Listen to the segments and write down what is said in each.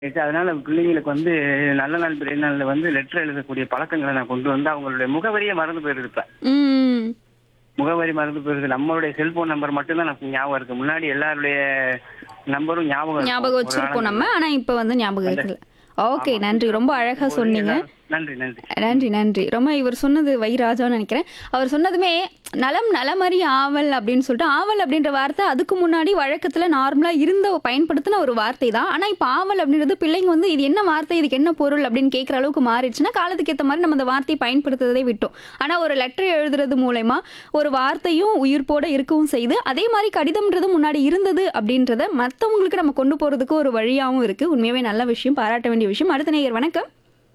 இருக்கு. அதனால பிள்ளைங்களுக்கு வந்து நல்ல நாள் பெரிய நாள்ல வந்து லெட்டர் எழுதக்கூடிய பழக்கங்களை நான் கொண்டு வந்து அவங்களுடைய முகவரியே மறந்து போயிருது இப்ப ம் முகவரி மறந்து போயிருது நம்மளுடைய செல்போன் நம்பர் மட்டும்தான் எனக்கு ஞாபகம் இருக்கு முன்னாடி எல்லாருடைய நம்பரும் ஞாபகம் இருக்கும். ஞாபகம் ஒரு வச்சிருப்போம் நாள் நம்ம ஆனா இப்ப வந்து ஞாபகம் இருக்குல்ல ஓகே நன்றி ரொம்ப அழகா சொன்னீங்க நன்றி நன்றி நன்றி நன்றி ரொம்ப இவர் சொன்னது வைராஜான்னு நினைக்கிறேன் அவர் சொன்னதுமே நலம் நலமறி ஆவல் அப்படின்னு சொல்லிட்டு ஆவல் அப்படின்ற வார்த்தை அதுக்கு முன்னாடி வழக்கத்துல நார்மலா இருந்த பயன்படுத்தின ஒரு வார்த்தை தான் ஆனா இப்ப ஆவல் அப்படின்றது பிள்ளைங்க வந்து இது என்ன வார்த்தை இதுக்கு என்ன பொருள் அப்படின்னு கேட்குற அளவுக்கு மாறிடுச்சுன்னா காலத்துக்கு ஏற்ற மாதிரி நம்ம அந்த வார்த்தையை பயன்படுத்துறதே விட்டோம் ஆனா ஒரு லெட்டர் எழுதுறது மூலயமா ஒரு வார்த்தையும் உயிர்ப்போட இருக்கவும் செய்து அதே மாதிரி கடிதம்ன்றது முன்னாடி இருந்தது அப்படின்றத மற்றவங்களுக்கு நம்ம கொண்டு போறதுக்கு ஒரு வழியாகவும் இருக்கு உண்மையாவே நல்ல விஷயம் பாராட்ட வேண்டிய விஷயம் அடுத்த நேயர் வணக்கம்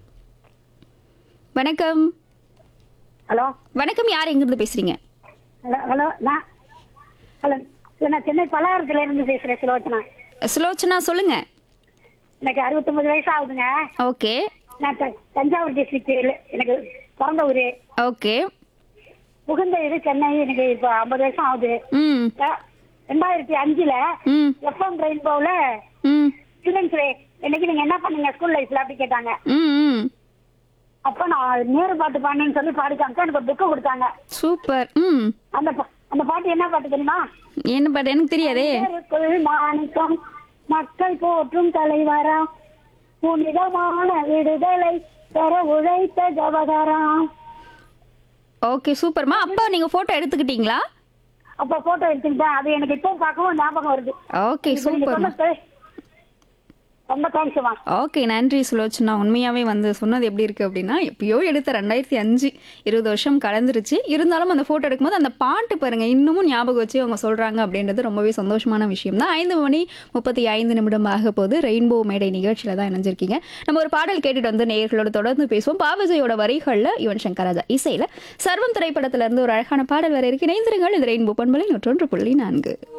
வணக்கம் ஹலோ வணக்கம் யார் எங்கிருந்து பேசுறீங்க ஹலோ ஹலோ நான் ஹலோ நான் சென்னை பல்லாயிரத்துல இருந்து பேசுறேன் சுலோச்சனா சுலோச்சனா சொல்லுங்க எனக்கு அறுபத்தொன்பது வயசு ஆகுதுங்க ஓகே நான் த- தஞ்சாவூர் டிஸ்ட்ரிக்ட் எனக்கு பிறந்த ஊரு ஓகே புகுந்த இது சென்னை எனக்கு இப்போ ஐம்பது வருஷம் ஆகுது ம் ர- ரெண்டாயிரத்தி அஞ்சுல ம் எஃப்எம் ரெயின்போல ம் ஸ்டூடெண்ட்ஸ் என்னைக்கு நீங்க என்ன பண்ணீங்க ஸ்கூல் லைஃப்ல அப்படி கேட்டாங்க ம் ம் அப்ப நான் நேரு பாட்டு பாடினேன்னு சொல்லி பாடி காமிச்சா எனக்கு ஒரு புக்கு கொடுத்தாங்க சூப்பர் ம் அந்த பா- அந்த பாட்டு என்ன பாட்டு தெரியுமா என்ன பாட்டு எனக்கு தெரியாதே நேருக்குள் மாணிக்கம் மக்கள் போற்றும் தலைவரா புனிதமான விடுதலை பெற உழைத்த ஜவஹரா ஓகே சூப்பர்மா அப்பா நீங்க போட்டோ எடுத்துக்கிட்டீங்களா அப்ப போட்டோ எடுத்துக்கிட்டேன் அது எனக்கு இப்போ பார்க்கவும் ஞாபகம் வருது ஓகே இப்ப நீங்க சூப்பர்மா சொன்ன பே- ரொம்ப தேங்க்ஸ்மா ஓகே நன்றி சுலோச்சனா உண்மையாவே வந்து சொன்னது எப்படி இருக்கு அப்படின்னா எப்பயோ எடுத்த ரெண்டாயிரத்தி அஞ்சு இருபது வருஷம் கடந்துருச்சு இருந்தாலும் அந்த போட்டோ எடுக்கும்போது அந்த பாட்டு பாருங்க இன்னமும் ஞாபகம் வச்சு அவங்க சொல்றாங்க அப்படின்றது ரொம்பவே சந்தோஷமான விஷயம் தான் ஐந்து மணி முப்பத்தி ஐந்து நிமிடம் ஆக போது ரெயின்போ மேடை நிகழ்ச்சியில தான் இணைஞ்சிருக்கீங்க நம்ம ஒரு பாடல் கேட்டுட்டு வந்து நேயர்களோட தொடர்ந்து பேசுவோம் பாவஜையோட வரிகள்ல யுவன் சங்கர் ராஜா இசையில சர்வம் திரைப்படத்துல இருந்து ஒரு அழகான பாடல் வர இருக்கு இணைந்திருங்கள் இது ரெயின்போ பண்பலை நூற்றொன்று புள்ளி நான்கு